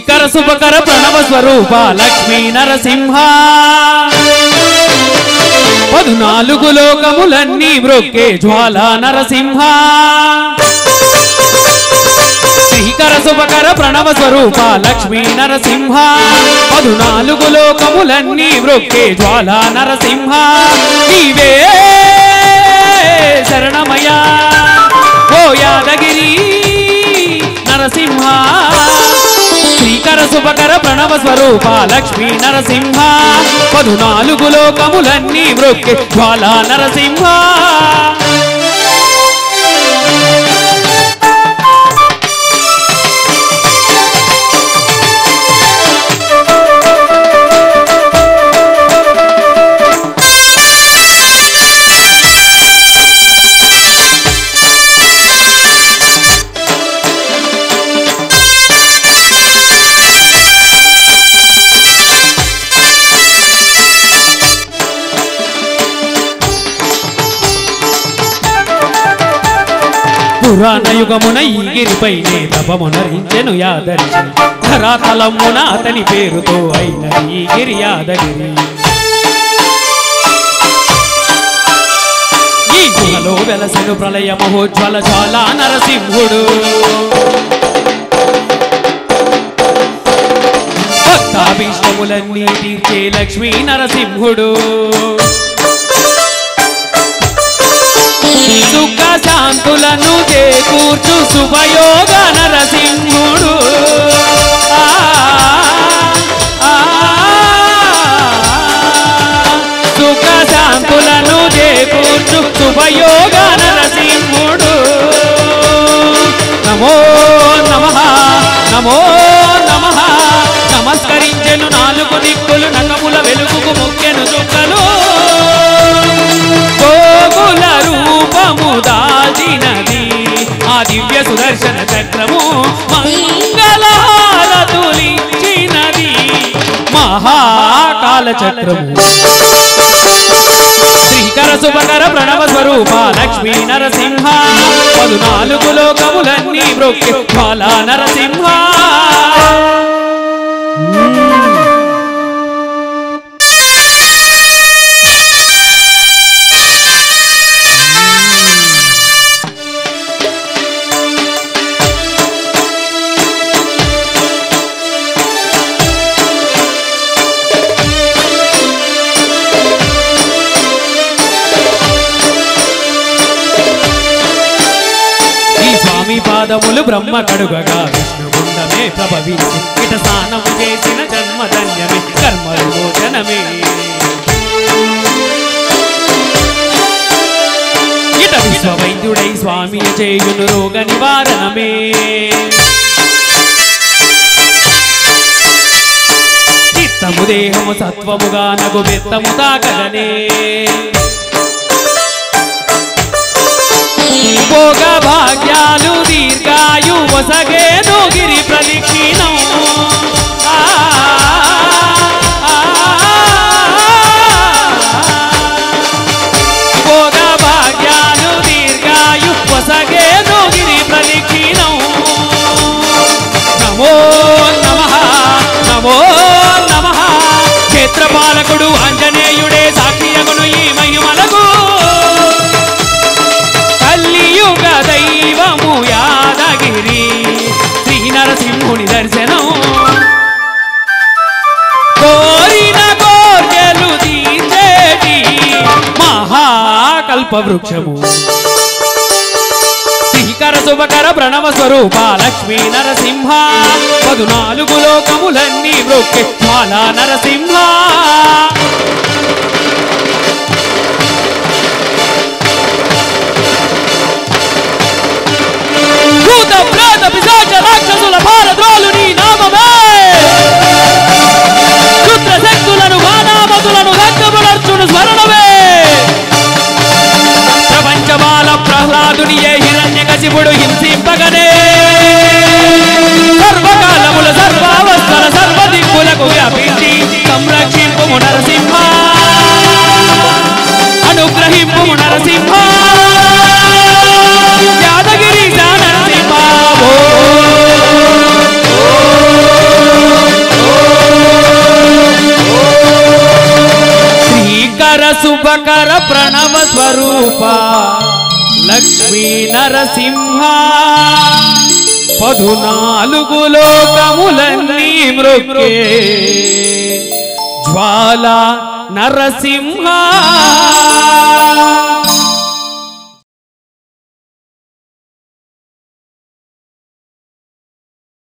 శ్రీకర శుభకర ప్రణవ స్వరూప లక్ష్మీ నరసింహ పదునాలుగు లోకములన్నీ మ్రొక్కే జ్వాల నరసింహ శ్రీకర శుభకర ప్రణవ స్వరూప లక్ష్మీ నరసింహ పదునాలుగు లోకములన్నీ మ్రొక్కే జ్వాల నరసింహ నీవే శరణమయ ఓ యాదగిరి నరసింహ శ్రీకర శుభకర ప్రణవ స్వరూప లక్ష్మీ నరసింహ పదునాలుగు లోకములన్నీ మ్రొక్కే జ్వాల నరసింహ పురాణ యుగమున ఈ గిరిపైనే తపమునరించెను యాదరి ధరాతలమున అతని పేరుతో అయిన ఈ గిరి యాదగిరి ఈ గుహలో వెలసెను ప్రళయ మహోజ్వల జ్వాల నరసింహుడు భక్తాభీష్టములన్నీ తీర్చే లక్ష్మీ నరసింహుడు సుఖ శాంతులను చేకూర్చు శుభయోగ నరసింహుడు ఆ, ఆ, సుఖ శాంతులను చేకూర్చు శుభయోగ నరసింహుడు నమో నమ నమో నమ నమస్కరించెను నాలుగు దిక్కులు నగముల వెలుగుకు మొక్కెను చుక్కలు గోగుల రూపము దాల్చినది ఆ దివ్య సుదర్శన చక్రము మంగళహారతులిచ్చినది మహాకాల చక్రము శ్రీకర శుభకర ప్రణవ స్వరూప లక్ష్మీ నరసింహ పదునాలుగు లోకములన్నీ మ్రొక్కి బాల నరసింహ ఈ స్వామి పాదములు బ్రహ్మ కడుగగా విష్ణుగుండమే ప్రభవించి ఇట స్నానము చేసిన జన్మధన్యమే కర్మలు మోచనమే ఇట విశ్వవైద్యుడై స్వామి చేయును రోగ నివారణమే చిత్తము దేహము సత్వముగా నగు బెత్తము తాకగనే భోగ భాగ్యాలు దీర్ఘాయు వసగేను గిరి ప్రదక్షిణం ఆ, ఆ, భోగ భాగ్యాలు దీర్ఘాయు వసగేను గిరి ప్రదక్షిణం నమో నమ నమో నమ క్షేత్రపాలకుడు ఆంజనేయుడే సాక్షియగును ఈ మహిమలకు కలియుగ దైవము యాదగిరి శ్రీ నరసింహుని దర్శనం కోరిన కోర్కెలు తీర్చేటి మహాకల్ప వృక్షము శ్రీకర శుభకర ప్రణవ స్వరూప లక్ష్మీ నరసింహ పదునాలుగు లోకములన్నీ మ్రొక్కె జ్వాల నరసింహ భూత ప్రేత పిశాచ రాక్షసుల భారద్రోలు నీ నామమే క్షుద్ర శక్తులను వానామతులను దక్కమునర్చును స్మరణమే ప్రపంచమాల ప్రహ్లాదుని ఏ హిరణ్యకశిపుడు హింసింపగనే సర్వకాలముల సర్వావస్థల సర్వ దిక్కులకు వ్యాపించి సంరక్షింపు నరసింహ అనుగ్రహింపు నరసింహ యాదగిరి నరసింహ ఓ, ఓ, శుభంకర శుభకర ప్రణవ స్వరూప లక్ష్మీ నరసింహ పదునాలుగు లోకములన్నీ మృక్కే జ్వాల నరసింహ